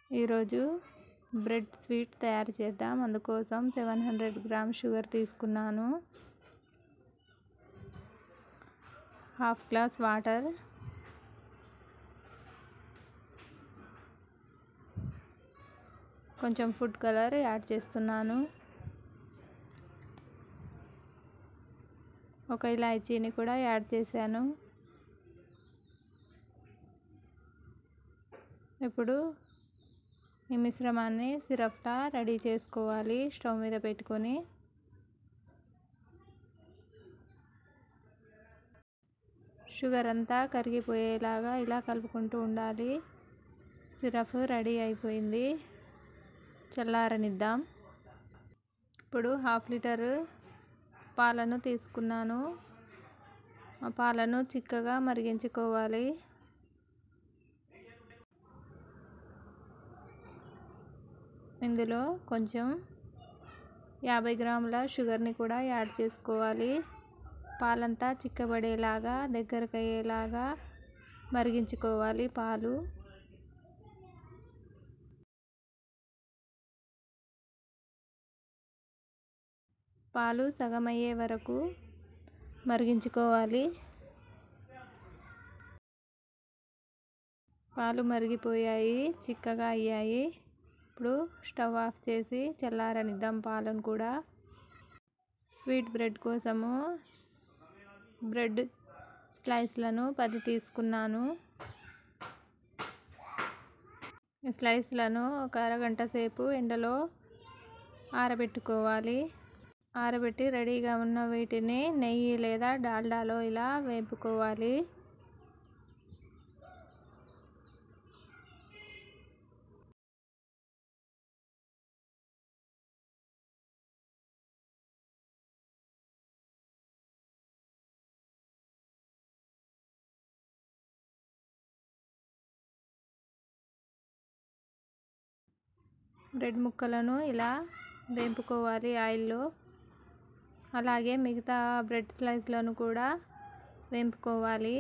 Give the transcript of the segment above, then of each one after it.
ఈరోజు bread sweet తయారు చేద్దాం అందుకోసం సెవెన్ హండ్రెడ్ గ్రామ్ షుగర్ తీసుకున్నాను హాఫ్ గ్లాస్ వాటర్ కొంచెం ఫుడ్ కలర్ యాడ్ చేస్తున్నాను ఒక ఇలాచీని కూడా యాడ్ చేశాను ఇప్పుడు ఈ మిశ్రమాన్ని సిరప్లా రెడీ చేసుకోవాలి స్టవ్ మీద పెట్టుకొని షుగర్ అంతా కరిగిపోయేలాగా ఇలా కలుపుకుంటూ ఉండాలి సిరప్ రెడీ అయిపోయింది చల్లారనిద్దాం ఇప్పుడు హాఫ్ లీటర్ పాలను తీసుకున్నాను ఆ పాలను చిక్కగా మరిగించుకోవాలి ఇందులో కొంచెం యాభై గ్రాముల షుగర్ని కూడా యాడ్ చేసుకోవాలి పాలంతా చిక్కబడేలాగా దగ్గరకు అయ్యేలాగా మరిగించుకోవాలి పాలు పాలు సగం అయ్యే వరకు మరిగించుకోవాలి పాలు మరిగిపోయాయి చిక్కగా అయ్యాయి ఇప్పుడు స్టవ్ ఆఫ్ చేసి చల్లారనిద్దాం పాలను కూడా స్వీట్ బ్రెడ్ కోసము బ్రెడ్ స్లైస్లను పది తీసుకున్నాను స్లైస్లను ఒక అరగంట సేపు ఎండలో ఆరబెట్టుకోవాలి ఆరబెట్టి రెడీగా ఉన్న వీటిని నెయ్యి లేదా డాల్డాలో ఇలా వేపుకోవాలి బ్రెడ్ ముక్కలను ఇలా వేపుకోవాలి ఆయిల్లో అలాగే మిగతా బ్రెడ్ స్లైస్లను కూడా వేపుకోవాలి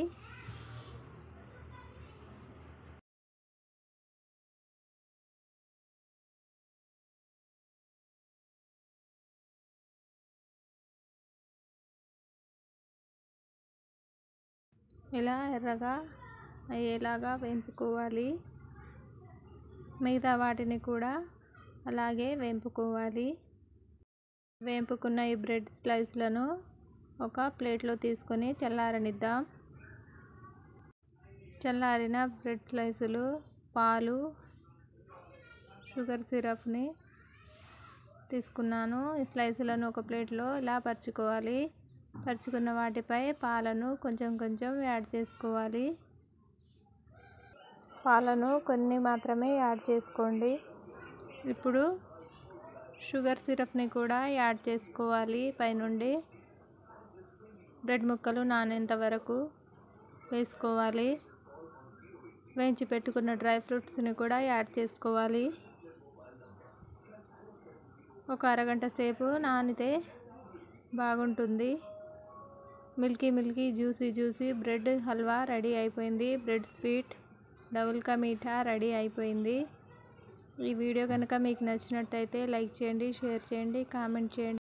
ఇలా ఎర్రగా అయ్యేలాగా వేపుకోవాలి మిగతా వాటిని కూడా అలాగే వేపుకోవాలి వేపుకున్న ఈ బ్రెడ్ స్లైస్లను ఒక ప్లేట్లో తీసుకొని చల్లారనిద్దాం చల్లారిన బ్రెడ్ స్లైసులు పాలు షుగర్ సిరప్ని తీసుకున్నాను ఈ స్లైసులను ఒక ప్లేట్లో ఇలా పరుచుకోవాలి పరుచుకున్న వాటిపై పాలను కొంచెం కొంచెం యాడ్ చేసుకోవాలి పాలను కొన్ని మాత్రమే యాడ్ చేసుకోండి ఇప్పుడు షుగర్ సిరప్ని కూడా యాడ్ చేసుకోవాలి పైనుండి బ్రెడ్ ముక్కలు నానేంత వరకు వేసుకోవాలి వేయించి పెట్టుకున్న డ్రై ఫ్రూట్స్ని కూడా యాడ్ చేసుకోవాలి ఒక అరగంట సేపు నానితే బాగుంటుంది milky milky juicy juicy bread halwa ready అయిపోయింది bread sweet double ka meetha ready అయిపోయింది ఈ వీడియో కనుక మీకు నచ్చినట్టయితే లైక్ చేయండి షేర్ చేయండి కామెంట్ చేయండి